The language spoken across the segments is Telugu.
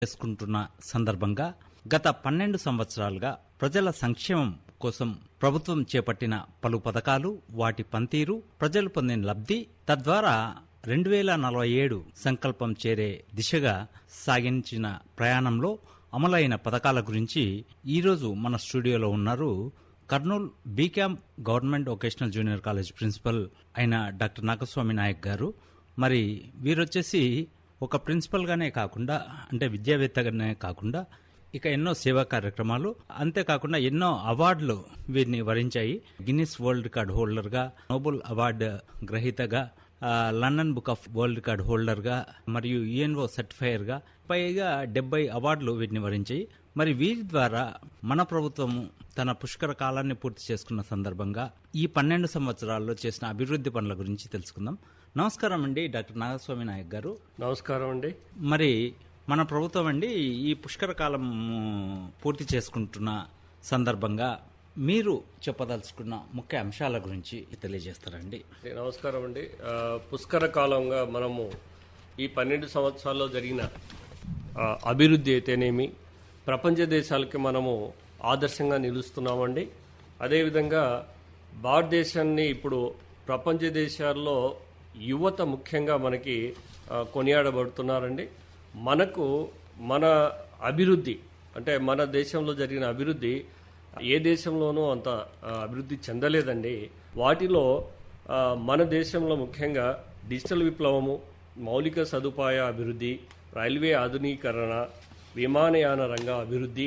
చేసుకుంటున్న సందర్భంగా గత పన్నెండు సంవత్సరాలుగా ప్రజల సంక్షేమం కోసం ప్రభుత్వం చేపట్టిన పలు పథకాలు వాటి పనితీరు ప్రజలు పొందిన లబ్ధి తద్వారా రెండు వేల నలభై ఏడు సంకల్పం చేరే దిశగా సాగించిన ప్రయాణంలో అమలైన పథకాల గురించి ఈరోజు మన స్టూడియోలో ఉన్నారు Kurnool BCom government vocational junior college principal అయిన డాక్టర్ నాగస్వామి నాయక్ గారు మరి వీరొచ్చేసి ఒక ప్రిన్సిపల్గానే కాకుండా అంటే విద్యావేత్తగానే కాకుండా ఇక ఎన్నో సేవా కార్యక్రమాలు అంతేకాకుండా ఎన్నో అవార్డులు వీరిని వరించాయి గిన్నిస్ వరల్డ్ రికార్డ్ హోల్డర్గా నోబెల్ అవార్డు గ్రహీతగా ఆ, London book of world record హోల్డర్గా మరియు యుఎన్ఓ సర్టిఫైయర్గా పైగా డెబ్బై అవార్డులు వీటిని వరించాయి మరి వీరి ద్వారా మన ప్రభుత్వము తన పుష్కర కాలాన్ని పూర్తి చేసుకున్న సందర్భంగా ఈ పన్నెండు సంవత్సరాల్లో చేసిన అభివృద్ధి పనుల గురించి తెలుసుకుందాం నమస్కారం అండి డాక్టర్ నాగస్వామి నాయక్ గారు నమస్కారం అండి మరి మన ప్రభుత్వం అండి ఈ పుష్కర కాలం పూర్తి చేసుకుంటున్న సందర్భంగా మీరు చెప్పదలుచుకున్న ముఖ్య అంశాల గురించి తెలియజేస్తారండి నమస్కారం అండి ఆ, పుష్కర కాలంగా మనము ఈ పన్నెండు సంవత్సరాల్లో జరిగిన ఆ, అభివృద్ధి అయితేనేమి ప్రపంచ దేశాలకి మనము ఆదర్శంగా నిలుస్తున్నామండి అదేవిధంగా భారతదేశాన్ని ఇప్పుడు ప్రపంచ దేశాల్లో యువత ముఖ్యంగా మనకి ఆ, కొనియాడబడుతున్నారండి మనకు మన అభివృద్ధి అంటే మన దేశంలో జరిగిన అభివృద్ధి ఏ దేశంలోనూ అంత ఆ, అభివృద్ధి చెందలేదండి వాటిలో ఆ, మన దేశంలో ముఖ్యంగా డిజిటల్ విప్లవము మౌలిక సదుపాయ అభివృద్ధి రైల్వే ఆధునీకరణ విమానయాన రంగ అభివృద్ధి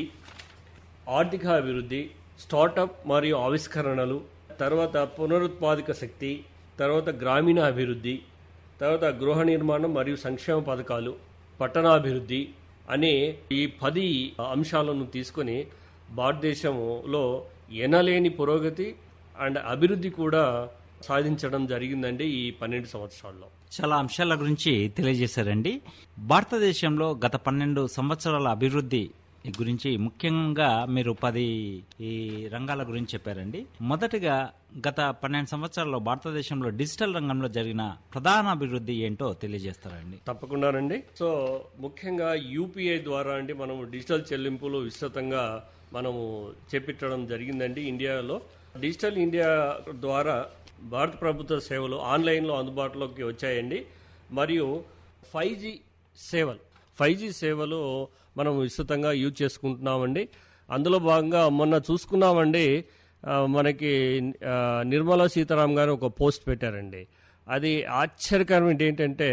ఆర్థిక అభివృద్ధి స్టార్టప్ మరియు ఆవిష్కరణలు తర్వాత పునరుత్పాదక శక్తి తర్వాత గ్రామీణ అభివృద్ధి తర్వాత గృహ నిర్మాణం మరియు సంక్షేమ పథకాలు పట్టణాభివృద్ధి అనే ఈ పది అంశాలను తీసుకొని భారతదేశంలో ఎనలేని పురోగతి అండ్ అభివృద్ధి కూడా సాధించడం జరిగిందండి ఈ పన్నెండు సంవత్సరాల్లో చాలా అంశాల గురించి తెలియజేశారండి భారతదేశంలో గత పన్నెండు సంవత్సరాల అభివృద్ధి గురించి ముఖ్యంగా మీరు పది ఈ రంగాల గురించి చెప్పారండి మొదటగా గత పన్నెండు సంవత్సరాల్లో భారతదేశంలో డిజిటల్ రంగంలో జరిగిన ప్రధాన అభివృద్ధి ఏంటో తెలియజేస్తారండి తప్పకుండానండి సో ముఖ్యంగా యూపీఐ ద్వారా అండి మనం డిజిటల్ చెల్లింపులు విస్తృతంగా మనము చేపించడం జరిగిందండి ఇండియాలో డిజిటల్ ఇండియా ద్వారా భారత ప్రభుత్వ సేవలు ఆన్లైన్లో అందుబాటులోకి వచ్చాయండి మరియు ఫైవ్ జీ సేవలు ఫైవ్ జీ సేవలు మనం విస్తృతంగా యూజ్ చేసుకుంటున్నామండి అందులో భాగంగా మొన్న చూసుకున్నామండి ఆ, మనకి ఆ, నిర్మలా సీతారాం గారు ఒక పోస్ట్ పెట్టారండి అది ఆశ్చర్యకరం ఏంటంటే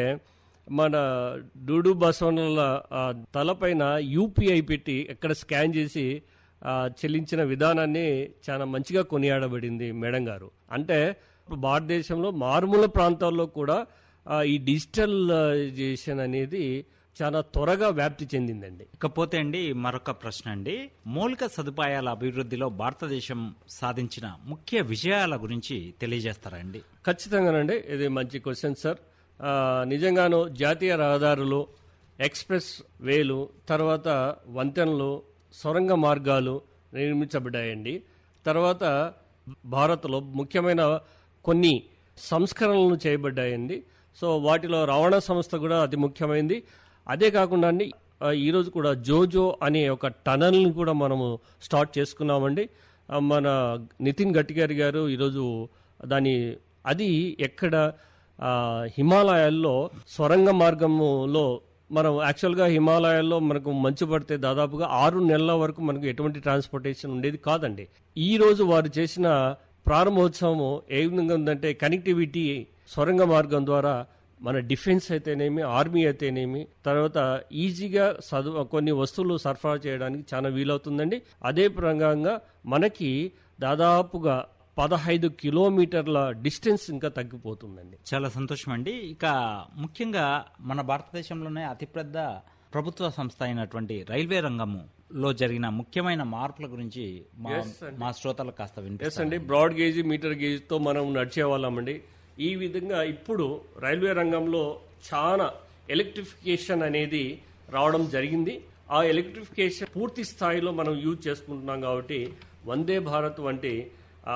మన డూడు బసవనల ఆ, తలపైన యూపీఐ పెట్టి ఎక్కడ స్కాన్ చేసి ఆ, చెల్లించిన విధానాన్ని చాలా మంచిగా కొనియాడబడింది మేడం గారు అంటే ఇప్పుడు భారతదేశంలో మారుమూల ప్రాంతాల్లో కూడా ఆ, ఈ డిజిటలైజేషన్ అనేది చాలా త్వరగా వ్యాప్తి చెందిందండి ఇకపోతే అండి మరొక ప్రశ్న అండి మౌలిక సదుపాయాల అభివృద్ధిలో భారతదేశం సాధించిన ముఖ్య విజయాల గురించి తెలియజేస్తారండి ఖచ్చితంగానండి ఇది మంచి క్వశ్చన్ సార్ ఆ, నిజంగాను జాతీయ రహదారులు ఎక్స్ప్రెస్ వేలు తర్వాత వంతెనలు సొరంగ మార్గాలు నిర్మించబడ్డాయండి తర్వాత భారత్లో ముఖ్యమైన కొన్ని సంస్కరణలు చేయబడ్డాయండి సో వాటిలో రవాణా సంస్థ కూడా అతి ముఖ్యమైనది అదే కాకుండా అండి ఆ, ఈరోజు కూడా జోజో అనే ఒక టనల్ని కూడా మనము స్టార్ట్ చేసుకున్నామండి ఆ, మన నితిన్ గడ్కరీ గారు ఈరోజు దాని అది ఎక్కడ ఆ, హిమాలయాల్లో సొరంగ మార్గములో మనం యాక్చువల్గా హిమాలయాల్లో మనకు మంచు పడితే దాదాపుగా ఆరు నెలల వరకు మనకు ఎటువంటి ట్రాన్స్పోర్టేషన్ ఉండేది కాదండి ఈ రోజు వారు చేసిన ప్రారంభోత్సవం ఏ విధంగా ఉందంటే కనెక్టివిటీ సొరంగ మార్గం ద్వారా మన డిఫెన్స్ అయితేనేమి ఆర్మీ అయితేనేమి తర్వాత ఈజీగా చదువు కొన్ని వస్తువులు సరఫరా చేయడానికి చాలా వీలవుతుందండి అదే ప్రకారంగా మనకి దాదాపుగా పదహైదు కిలోమీటర్ల డిస్టెన్స్ ఇంకా తగ్గిపోతుందండి చాలా సంతోషం అండి ఇక ముఖ్యంగా మన భారతదేశంలోనే అతిపెద్ద ప్రభుత్వ సంస్థ అయినటువంటి రైల్వే రంగము లో జరిగిన ముఖ్యమైన మార్పుల గురించి మా మా శ్రోతలకు కాస్త ఎస్ వినిపిస్తారు అండి బ్రాడ్ గేజ్ మీటర్ గేజ్తో మనం నడిచే వాళ్ళమండి ఈ విధంగా ఇప్పుడు రైల్వే రంగంలో చాలా ఎలక్ట్రిఫికేషన్ అనేది రావడం జరిగింది ఆ ఎలక్ట్రిఫికేషన్ పూర్తి స్థాయిలో మనం యూజ్ చేసుకుంటున్నాం కాబట్టి వందే భారత్ వంటి ఆ,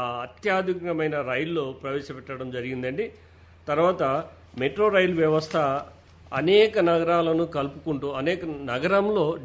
అత్యాధునికమైన రైళ్ళు ప్రవేశపెట్టడం జరిగిందండి తర్వాత మెట్రో రైల్ వ్యవస్థ అనేక నగరాలను కలుపుకుంటూ అనేక నగరంలో